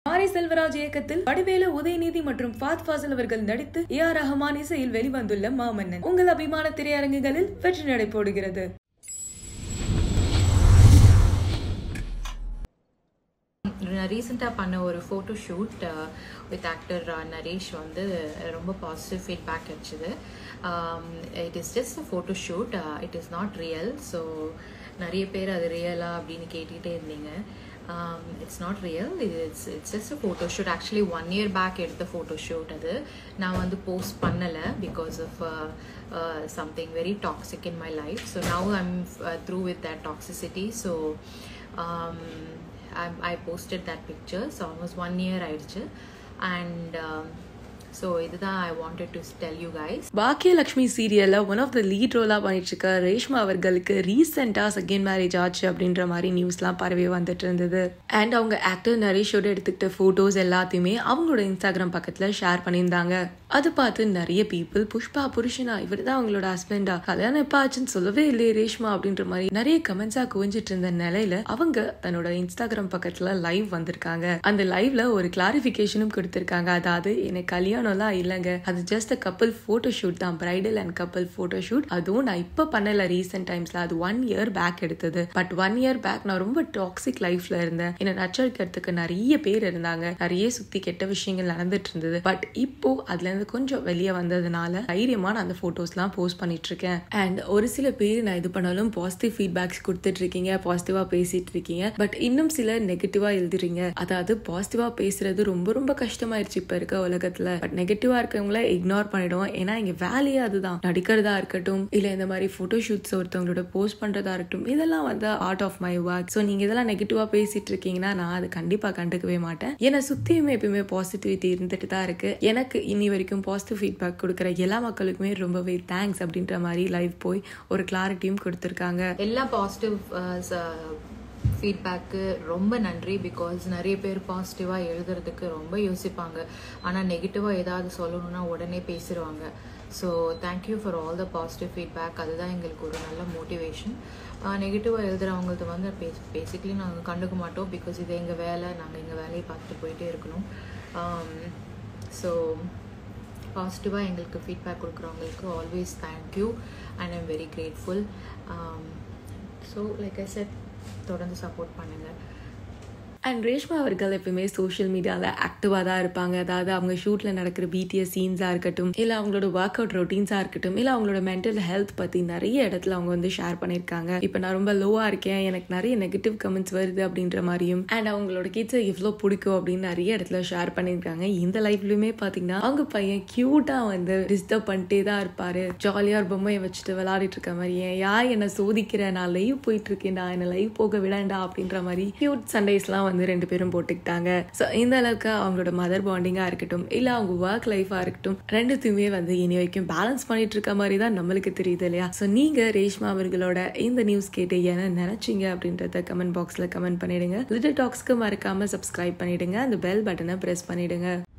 மாரி செல்வராஜ் இயக்கத்தில் வடிவேலு உதயநிதி மற்றும் ஃபாத் ஃபாசில் அவர்கள் நடித்து ஏ ஆர் ரஹ்மான் இசையில் வெளிவந்துள்ள மாமன்னன் உங்கள் அபிமான திரையரங்குகளில் வெற்றி நடை போடுகிறது நான் ரீசெண்டாக பண்ண ஒரு photo shoot with actor Naresh வந்து ரொம்ப பாசிட்டிவ் ஃபீட்பேக் கிடைச்சிது it is just a photo shoot it is not real so நிறைய பேர் அது ரியலா அப்படின்னு கேட்டுக்கிட்டே இருந்தீங்க it's not real it's it's just a photo shoot actually one year back எடுத்த ஃபோட்டோ ஷூட் அது நான் வந்து போஸ்ட் பண்ணலை because of something very toxic in my life so now I'm through with that toxicity so I, I posted that picture so almost one year ஆயிடுச்சு and um, so இதுதான் I wanted to tell you guys Baakiyalakshmi சீரியல்ல one of the lead ரோலா பண்ணிட்டு இருக்க ரேஷ்மா அவர்களுக்கு ரீசெண்டா second marriage ஆச்சு அப்படின்ற மாதிரி நியூஸ்லாம் பரவி வந்துட்டு இருந்தது அண்ட் அவங்க ஆக்டர் நரேஷோட எடுத்துக்கிட்ட போட்டோஸ் எல்லாத்தையுமே அவங்களோட இன்ஸ்டாகிராம் பக்கத்துல ஷேர் பண்ணியிருந்தாங்க அது பார்த்து நிறைய பீப்புள் புஷ்பா புருஷனா இவர் தான் அவங்களோட ஹஸ்பண்டா கல்யாணம் எப்ப ஆச்சுன்னு சொல்லவே இல்லையே ரேஷ்மா அப்படின்ற மாதிரி நிறைய கமெண்ட்ஸா குவிஞ்சிட்டு இருந்த நிலையில அவங்க தன்னோட இன்ஸ்டாகிராம் பக்கத்துல லைவ் வந்திருக்காங்க அந்த லைவ்ல ஒரு கிளாரிபிகேஷனும் கொடுத்திருக்காங்க அதாவது எனக்கு கல்யாணம் கல்யாணம்லாம் இல்லைங்க அது ஜஸ்ட் கப்பல் ஃபோட்டோ ஷூட் தான் bridal and couple photo shoot அதுவும் நான் இப்போ பண்ணல ரீசெண்ட் டைம்ஸ்ல அது ஒன் இயர் பேக் எடுத்தது பட் ஒன் இயர் பேக் நான் ரொம்ப டாக்ஸிக் லைஃப்ல இருந்தேன் என்ன நச்சரிக்கிறதுக்கு நிறைய பேர் இருந்தாங்க நிறைய சுத்தி கெட்ட விஷயங்கள் நடந்துட்டு இருந்தது பட் இப்போ அதுல இருந்து கொஞ்சம் வெளியே வந்ததுனால தைரியமா நான் அந்த போட்டோஸ்லாம் போஸ்ட் பண்ணிட்டு இருக்கேன் அண்ட் ஒரு சில பேர் நான் இது பண்ணாலும் பாசிட்டிவ் ஃபீட்பேக்ஸ் கொடுத்துட்டு இருக்கீங்க பாசிட்டிவா பேசிட்டு இருக்கீங்க பட் இன்னும் சில நெகட்டிவா எழுதுறீங்க அதாவது பாசிட்டிவா பேசுறது ரொம்ப ரொம்ப கஷ்டமாயிருச்சு இப்ப இருக்க உலகத்துல பட் நெகட்டிவா இருக்கவங்கள இக்னோர் பண்ணிடுவோம் ஏன்னா இங்க வேலையே அதுதான் நடிக்கிறதா இருக்கட்டும் இல்ல இந்த மாதிரி போட்டோ ஷூட்ஸ் ஒருத்தவங்களோட போஸ்ட் பண்றதா இருக்கட்டும் இதெல்லாம் வந்து art of my work so நீங்க இதெல்லாம் நெகட்டிவா பேசிட்டு இருக்கீங்கன்னா நான் அதை கண்டிப்பா கண்டுக்கவே மாட்டேன் ஏன்னா சுத்தியுமே எப்பயுமே பாசிட்டிவிட்டி இருந்துட்டு தான் இருக்கு எனக்கு இனி வரைக்கும் பாசிட்டிவ் ஃபீட்பேக் கொடுக்குற எல்லா மக்களுக்குமே ரொம்பவே தேங்க்ஸ் அப்படின்ற மாதிரி லைவ் போய் ஒரு கிளாரிட்டியும் கொடுத்துருக்காங்க எல்லா பாசிட்டிவ் ஃபீட்பேக்கு ரொம்ப நன்றி பிகாஸ் நிறைய பேர் பாசிட்டிவாக எழுதுறதுக்கு ரொம்ப யோசிப்பாங்க ஆனால் நெகட்டிவாக ஏதாவது சொல்லணும்னா உடனே பேசிடுவாங்க so thank you for all the positive feedback அதுதான் எங்களுக்கு ஒரு நல்ல மோட்டிவேஷன் நெகட்டிவாக எழுதுகிறவங்களுக்கு வந்து பேஸ் பேசிக்லி நாங்கள் கண்டுக்க மாட்டோம் பிகாஸ் இது எங்கள் வேலை நாங்கள் எங்கள் வேலையை பார்த்துட்டு போயிட்டே இருக்கணும் ஸோ பாசிட்டிவாக எங்களுக்கு ஃபீட்பேக் கொடுக்குறவங்களுக்கு always thank you and I'm very grateful so like I said தொடர்ந்து சப்போர்ட் பண்ணுங்கள் அண்ட் ரேஷ்மா அவர்கள் எப்பவுமே சோஷியல் மீடியாவில் ஆக்டிவாக தான் இருப்பாங்க அதாவது அவங்க ஷூட்டில் நடக்கிற பிடிஎஸ் சீன்ஸாக இருக்கட்டும் இல்லை அவங்களோட ஒர்க் அவுட் ரொட்டீன்ஸாக இருக்கட்டும் இல்லை அவங்களோட மென்டல் ஹெல்த் பற்றி நிறைய இடத்துல அவங்க வந்து ஷேர் பண்ணியிருக்காங்க இப்போ நான் ரொம்ப லோவாக இருக்கேன் எனக்கு நிறைய நெகட்டிவ் கமெண்ட்ஸ் வருது அப்படின்ற மாதிரியும் அண்ட் அவங்களோட கிட்ஸை எவ்வளோ பிடிக்கும் அப்படின்னு நிறைய இடத்துல ஷேர் பண்ணியிருக்காங்க இந்த லைஃப்லையுமே பார்த்தீங்கன்னா அவங்க பையன் க்யூட்டாக வந்து டிஸ்டர்ப் பண்ணிட்டே தான் இருப்பாரு ஜாலியாக ஒரு பொம்மையை வச்சுட்டு விளையாடிட்டு இருக்க மாதிரி ஏன் யார் என்னை சோதிக்கிற நான் லைவ் போயிட்டு இருக்கேன்டா என்னை லைவ் போக விடாண்டா அப்படின்ற மாதிரி கியூட் சண்டேஸ்லாம் வந்து ரெண்டு பேரும் போட்டுக்கிட்டாங்க ஸோ இந்த அளவுக்கு அவங்களோட மதர் பாண்டிங்காக இருக்கட்டும் இல்லை அவங்க ஒர்க் லைஃபாக இருக்கட்டும் ரெண்டுத்தையுமே வந்து இனி வரைக்கும் பேலன்ஸ் பண்ணிட்டு இருக்க மாதிரி தான் நம்மளுக்கு தெரியுது இல்லையா ஸோ நீங்கள் ரேஷ்மா அவர்களோட இந்த நியூஸ் கேட்டு என்ன நினைச்சீங்க அப்படின்றத கமெண்ட் பாக்ஸில் கமெண்ட் பண்ணிடுங்க லிட்டில் டாக்ஸ்க்கு மறக்காம சப்ஸ்கிரைப் பண்ணிடுங்க அந்த பெல் பட்டனை ப்ரெஸ் பண்ணிடுங்க